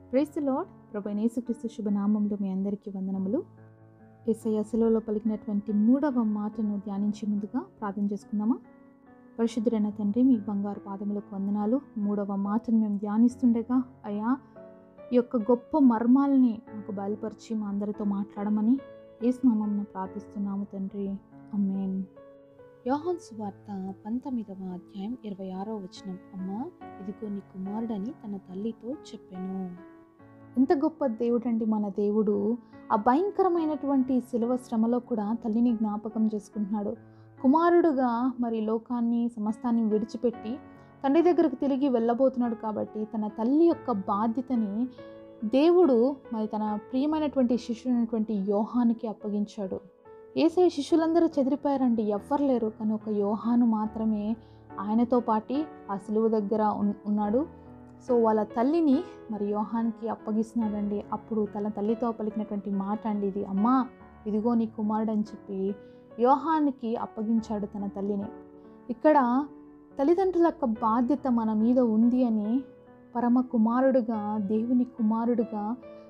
price the lord ప్రభు అయిన యేసుక్రీస్తు శుభనామంలో మీ అందరికీ వందనములు ఏసయ్య శిలువలో పలికినటువంటి మూడవ మాటను ధ్యానించే ముందుగా ప్రార్థన చేసుకుందామా పరిశుద్ధుడైన తండ్రి మీ బంగారు పాదములకు వందనాలు మూడవ మాటను మేము ధ్యానిస్తుండగా అయ్యా ఈ యొక్క గొప్ప మర్మాలని మాకు బయలుపరిచి మా అందరితో మాట్లాడమని ఏ స్నామంను ప్రార్థిస్తున్నాము తండ్రి అమ్మేన్ యోహాన్ సువార్త పంతొమ్మిదవ అధ్యాయం ఇరవై ఆరో వచనం అమ్మ ఇదిగో నీ కుమారుడని తన తల్లితో చెప్పాను ఎంత గొప్ప దేవుడండి మన దేవుడు ఆ భయంకరమైనటువంటి శిలువ శ్రమలో కూడా తల్లిని జ్ఞాపకం చేసుకుంటున్నాడు కుమారుడుగా మరి లోకాన్ని సమస్తాన్ని విడిచిపెట్టి తండ్రి దగ్గరకు తిరిగి వెళ్ళబోతున్నాడు కాబట్టి తన తల్లి యొక్క బాధ్యతని దేవుడు మరి తన ప్రియమైనటువంటి శిష్యుడైనటువంటి యోహానికి అప్పగించాడు ఏసే శిష్యులందరూ చెదిరిపోయారండి ఎవ్వరు లేరు కానీ ఒక యోహాను మాత్రమే ఆయనతో పాటి ఆ సిలువ దగ్గర ఉన్- ఉన్నాడు సో వాళ్ళ తల్లిని మరి యోహాన్కి అప్పగిస్తున్నాడండి అప్పుడు తన తల్లితో పలికినటువంటి మాట అండి ఇది అమ్మా ఇదిగో నీ కుమారుడు అని చెప్పి యోహానికి అప్పగించాడు తన తల్లిని ఇక్కడ తల్లిదండ్రుల యొక్క బాధ్యత మన మీద ఉంది అని పరమ కుమారుడుగా దేవుని కుమారుడుగా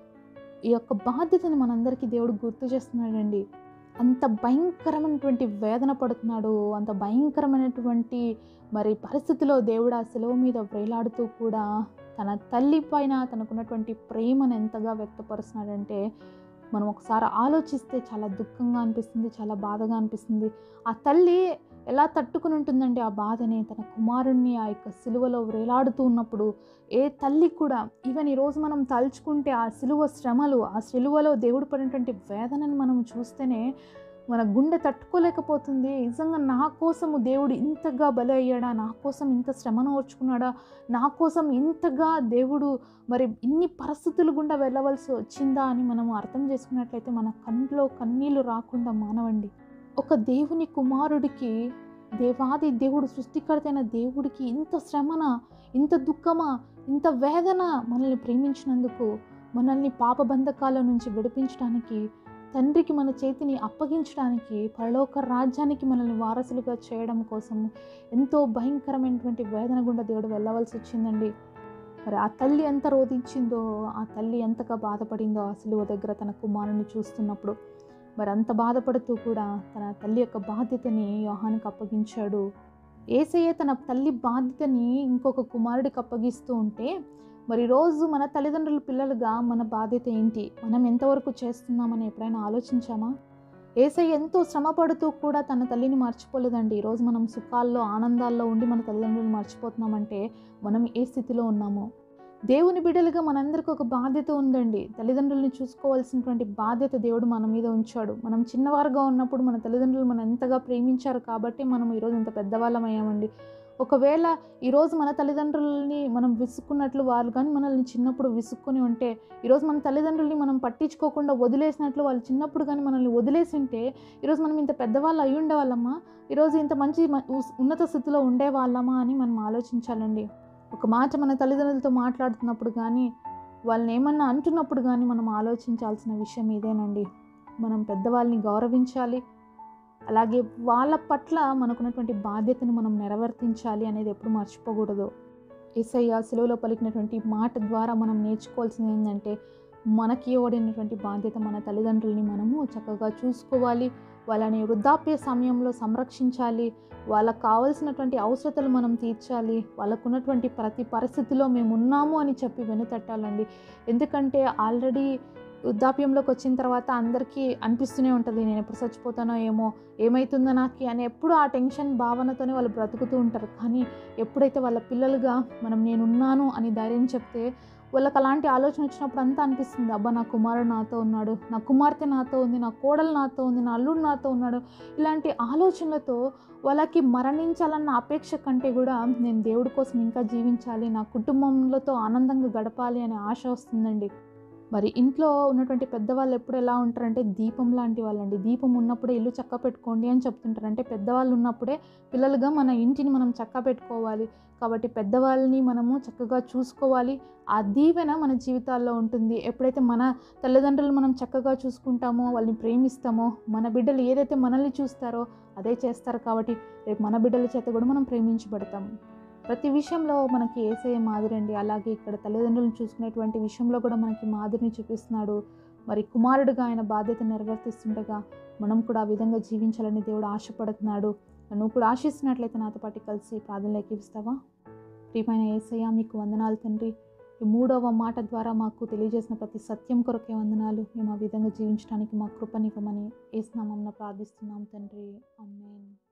ఈ యొక్క బాధ్యతని మనందరికీ దేవుడు గుర్తు చేస్తున్నాడండి అంత భయంకరమైనటువంటి వేదన పడుతున్నాడు అంత భయంకరమైనటువంటి మరి పరిస్థితిలో దేవుడు ఆ సెలవు మీద వ్రేలాడుతూ కూడా తన తల్లి పైన తనకున్నటువంటి ప్రేమను ఎంతగా వ్యక్తపరుస్తున్నాడంటే మనం ఒకసారి ఆలోచిస్తే చాలా దుఃఖంగా అనిపిస్తుంది చాలా బాధగా అనిపిస్తుంది ఆ తల్లి ఎలా తట్టుకుని ఉంటుందండి ఆ బాధని తన కుమారుణ్ణి ఆ యొక్క సిలువలో వ్రేలాడుతూ ఉన్నప్పుడు ఏ తల్లి కూడా ఈవెన్ ఈరోజు మనం తలుచుకుంటే ఆ సిలువ శ్రమలు ఆ సిలువలో దేవుడు పడినటువంటి వేదనని మనం చూస్తేనే మన గుండె తట్టుకోలేకపోతుంది నిజంగా నా కోసము దేవుడు ఇంతగా బలి అయ్యాడా నా కోసం ఇంత శ్రమను ఓర్చుకున్నాడా నా కోసం ఇంతగా దేవుడు మరి ఇన్ని పరిస్థితులు గుండా వెళ్ళవలసి వచ్చిందా అని మనం అర్థం చేసుకున్నట్లయితే మన కళ్ళలో కన్నీళ్లు రాకుండా మానవండి ఒక దేవుని కుమారుడికి దేవాది దేవుడు సృష్టికర్త అయిన దేవుడికి ఇంత శ్రమన ఇంత దుఃఖమా ఇంత వేదన మనల్ని ప్రేమించినందుకు మనల్ని పాపబంధకాల నుంచి విడిపించడానికి తండ్రికి మన చేతిని అప్పగించడానికి పరలోక రాజ్యానికి మనల్ని వారసులుగా చేయడం కోసం ఎంతో భయంకరమైనటువంటి వేదన గుండా దేవుడు వెళ్ళవలసి వచ్చిందండి మరి ఆ తల్లి ఎంత రోధించిందో ఆ తల్లి ఎంతగా బాధపడిందో ఆ సిలువ దగ్గర తన కుమారుని చూస్తున్నప్పుడు మరి అంత బాధపడుతూ కూడా తన తల్లి యొక్క బాధ్యతని యోహానికి అప్పగించాడు ఏసయ్య తన తల్లి బాధ్యతని ఇంకొక కుమారుడికి అప్పగిస్తూ ఉంటే మరి రోజు మన తల్లిదండ్రుల పిల్లలుగా మన బాధ్యత ఏంటి మనం ఎంతవరకు చేస్తున్నామని ఎప్పుడైనా ఆలోచించామా ఏసై ఎంతో శ్రమ పడుతూ కూడా తన తల్లిని మర్చిపోలేదండి ఈరోజు మనం సుఖాల్లో ఆనందాల్లో ఉండి మన తల్లిదండ్రులు మర్చిపోతున్నామంటే మనం ఏ స్థితిలో ఉన్నామో దేవుని బిడ్డలుగా మనందరికీ ఒక బాధ్యత ఉందండి తల్లిదండ్రుల్ని చూసుకోవాల్సినటువంటి బాధ్యత దేవుడు మన మీద ఉంచాడు మనం చిన్నవారుగా ఉన్నప్పుడు మన తల్లిదండ్రులు మనం ఎంతగా ప్రేమించారు కాబట్టి మనం ఈరోజు ఇంత పెద్దవాళ్ళం అయ్యామండి ఒకవేళ ఈరోజు మన తల్లిదండ్రులని మనం విసుక్కున్నట్లు వాళ్ళు కానీ మనల్ని చిన్నప్పుడు విసుక్కుని ఉంటే ఈరోజు మన తల్లిదండ్రుల్ని మనం పట్టించుకోకుండా వదిలేసినట్లు వాళ్ళు చిన్నప్పుడు కానీ మనల్ని వదిలేసి ఉంటే ఈరోజు మనం ఇంత పెద్దవాళ్ళు అయి ఉండేవాళ్ళమా ఈరోజు ఇంత మంచి మ- ఉస్- ఉన్నత స్థితిలో ఉండేవాళ్ళమా అని మనం ఆలోచించాలండి ఒక మాట మన తల్లిదండ్రులతో మాట్లాడుతున్నప్పుడు కానీ వాళ్ళని ఏమన్నా అంటున్నప్పుడు కానీ మనం ఆలోచించాల్సిన విషయం ఇదేనండి మనం పెద్దవాళ్ళని గౌరవించాలి అలాగే వాళ్ళ పట్ల మనకున్నటువంటి బాధ్యతను మనం నెరవేర్తించాలి అనేది ఎప్పుడు మర్చిపోకూడదు ఏసయ్య సెలవులో పలికినటువంటి మాట ద్వారా మనం నేర్చుకోవాల్సింది ఏంటంటే మనకి ఇవ్వబడినటువంటి బాధ్యత మన తల్లిదండ్రుల్ని మనము చక్కగా చూసుకోవాలి వాళ్ళని వృద్ధాప్య సమయంలో సంరక్షించాలి వాళ్ళకు కావాల్సినటువంటి అవసరతలు మనం తీర్చాలి వాళ్ళకున్నటువంటి ప్రతి పరిస్థితిలో మేము ఉన్నాము అని చెప్పి వెనుతట్టాలండి ఎందుకంటే ఆల్రెడీ వృద్ధాప్యంలోకి వచ్చిన తర్వాత అందరికీ అనిపిస్తూనే ఉంటుంది నేను ఎప్పుడు చచ్చిపోతానో ఏమో ఏమవుతుందో నాకు అని ఎప్పుడు ఆ టెన్షన్ భావనతోనే వాళ్ళు బ్రతుకుతూ ఉంటారు కానీ ఎప్పుడైతే వాళ్ళ పిల్లలుగా మనం నేనున్నాను అని ధైర్యం చెప్తే వాళ్ళకి అలాంటి ఆలోచన వచ్చినప్పుడు అంతా అనిపిస్తుంది అబ్బా నా కుమారుడు నాతో ఉన్నాడు నా కుమార్తె నాతో ఉంది నా కోడలు నాతో ఉంది నా అల్లుడు నాతో ఉన్నాడు ఇలాంటి ఆలోచనలతో వాళ్ళకి మరణించాలన్న అపేక్ష కంటే కూడా నేను దేవుడి కోసం ఇంకా జీవించాలి నా కుటుంబంలో ఆనందంగా గడపాలి అనే ఆశ వస్తుందండి మరి ఇంట్లో ఉన్నటువంటి పెద్దవాళ్ళు ఎప్పుడు ఎలా ఉంటారంటే దీపం లాంటి వాళ్ళండి దీపం ఉన్నప్పుడే ఇల్లు చక్క పెట్టుకోండి అని చెప్తుంటారు అంటే పెద్దవాళ్ళు ఉన్నప్పుడే పిల్లలుగా మన ఇంటిని మనం చక్క పెట్టుకోవాలి కాబట్టి పెద్దవాళ్ళని మనము చక్కగా చూసుకోవాలి ఆ దీవెన మన జీవితాల్లో ఉంటుంది ఎప్పుడైతే మన తల్లిదండ్రులు మనం చక్కగా చూసుకుంటామో వాళ్ళని ప్రేమిస్తామో మన బిడ్డలు ఏదైతే మనల్ని చూస్తారో అదే చేస్తారు కాబట్టి రేపు మన బిడ్డల చేత కూడా మనం ప్రేమించబడతాం ప్రతి విషయంలో మనకి ఏసయ్య మాదిరి అండి అలాగే ఇక్కడ తల్లిదండ్రులను చూసుకునేటువంటి విషయంలో కూడా మనకి మాదిరిని చూపిస్తున్నాడు మరి కుమారుడిగా ఆయన బాధ్యత నెరవేర్తిస్తుండగా మనం కూడా ఆ విధంగా జీవించాలని దేవుడు ఆశపడుతున్నాడు నువ్వు కూడా ఆశిస్తున్నట్లయితే నాతో పాటు కలిసి ప్రార్థనలోకి ఇస్తావా ప్రియమైన ఏసయ్య మీకు వందనాలు తండ్రి ఈ మూడవ మాట ద్వారా మాకు తెలియజేసిన ప్రతి సత్యం కొరకే వందనాలు మేము ఆ విధంగా జీవించడానికి మా కృపనివ్వమని ఏసునామం ప్రార్థిస్తున్నాం తండ్రి అమ్మేన్